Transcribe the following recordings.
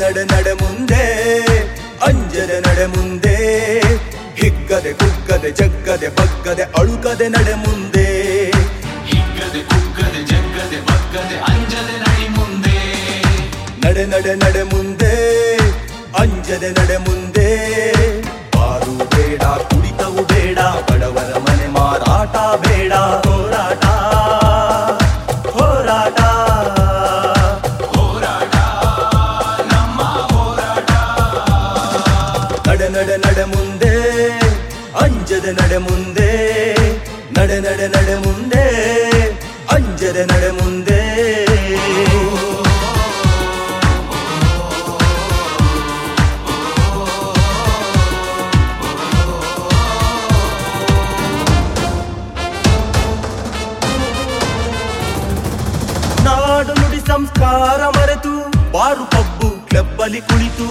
ನಡೆ ನಡೆ ಮುಂದೆ ಅಂಜದೆ ನಡೆ ಮುಂದೆ ಹಿಗ್ಗದೆ ಕುಗ್ಗದೆ ಜಗ್ಗದೆ ಬಗ್ಗದೆ ಅಳುಕದೆ ನಡೆ ಮುಂದೆ ಹಿಗ್ಗದೆ ಕುಗ್ಗದೆ ಜಗ್ಗದೆ ಬಗ್ಗದೆ ಅಂಜದೆ ನಡಿ ಮುಂದೆ ನಡೆ ನಡೆ ನಡೆ ಮುಂದೆ ಅಂಜದೆ ನಡೆ ಮುಂದೆ ಬಾರು ಬೇಡ ಕುಡಿತವು ಬೇಡ ಬಡವರ ಮನೆ ಮಾರಾಟ ಬೇಡ ಹೋರಾಟ ಹೋರಾಟ ಹೋರಾಟ ನಮ್ಮ ಹೋರಾಟ ನಡೆ ನಡೆ ನಡೆ ಮುಂದೆ ಅಂಜದೆ ನಡೆ ಮುಂದೆ ನಡೆ ನಡೆ ನಡೆ ಮುಂದೆ ಅಂಜದೆ ನಡೆ ಮುಂದೆ ನಾಡು ನುಡಿ ಸಂಸ್ಕಾರ ಮರೆತು ಬಾರು ಪಬ್ಬು ಕ್ಲಬ್ಬಲ್ಲಿ ಕುಳಿತು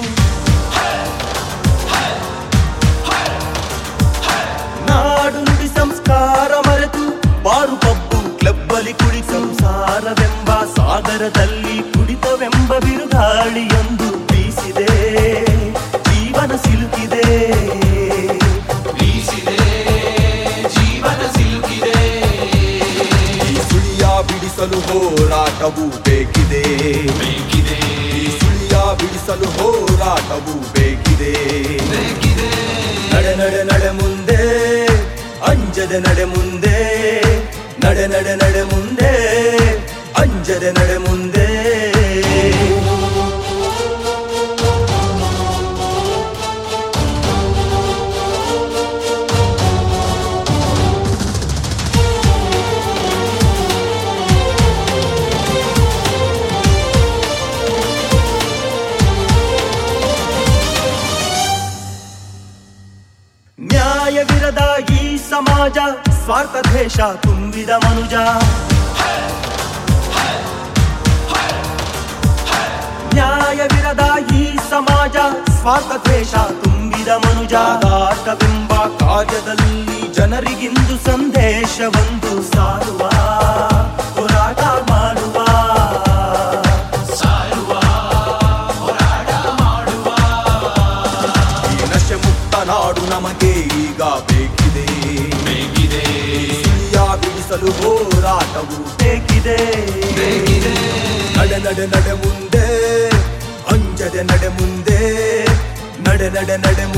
ನಾಡು ನುಡಿ ಸಂಸ್ಕಾರ ಮರೆತು ಬಾರು ಪಬ್ಬು ಕ್ಲಬ್ಬಲ್ಲಿ ಕುಳಿ ಸಂಸಾರವೆಂಬ ಸಾಗರದಲ್ಲಿ ಕುಡಿತವೆಂಬ ಬಿರುಗಾಳಿಯೊಂದು ಬೀಸಿದೆ ಜೀವನ ಸಿಲುಕಿದೆ ಬೀಸಿದೆ ಜೀವನ ಸಿಲುಕಿದೆ ಈ ಸುಳಿಯ ಬಿಡಿಸಲು ಹೋರಾಟವು ಬೇಕಿದೆ ಬೇಕಿದೆ ಈ ಸುಳಿಯ ಬಿಡಿಸಲು ಹೋರಾಟವು ಬೇಕಿದೆ ಬೇಕಿದೆ ನಡೆ ನಡೆ ನಡೆ ಮುಂದೆ ಅಂಜದೆ ನಡೆ ಮುಂದೆ ನಡೆ ನಡೆ ನಡೆ ಮುಂದೆ ಅಂಜದೆ ನಡೆ ಮುಂದೆ ನ್ಯಾಯವಿರದ ಈ ಸಮಾಜ ಸ್ವಾರ್ಥ ದ್ವೇಷ ತುಂಬಿದ ಮನುಜ ನ್ಯಾಯವಿರದ ಈ ಸಮಾಜ ಸ್ವಾರ್ಥ ದ್ವೇಷ ತುಂಬಿದ ಮನುಜ ಆಟವೆಂಬ ಕಾರ್ಯದಲ್ಲಿ ಜನರಿಗಿಂದು ಸಂದೇಶವೊಂದು ಸಾರುವ ಹೋರಾಟ ಮಾಡುವ ಸಾರುವ ಹೋರಾಟ ಮಾಡುವ ಈ ನಶೆ ಮುಕ್ತ ನಾಡು ನಮಗೆ ಈಗ ಬೇಕಿದೆ ಬೇಕಿದೆ ಸುಳಿಯ ಬಿಡಿಸಲು ಹೋರಾಟವು ಬೇಕಿದೆ ಬೇಕಿದೆ ನಡೆ ನಡೆ ನಡೆ ಮುಂದೆ ಅಂಜದೆ ನಡೆ ಮುಂದೆ ನಡೆ ನಡೆ ನಡೆ ಮುಂದೆ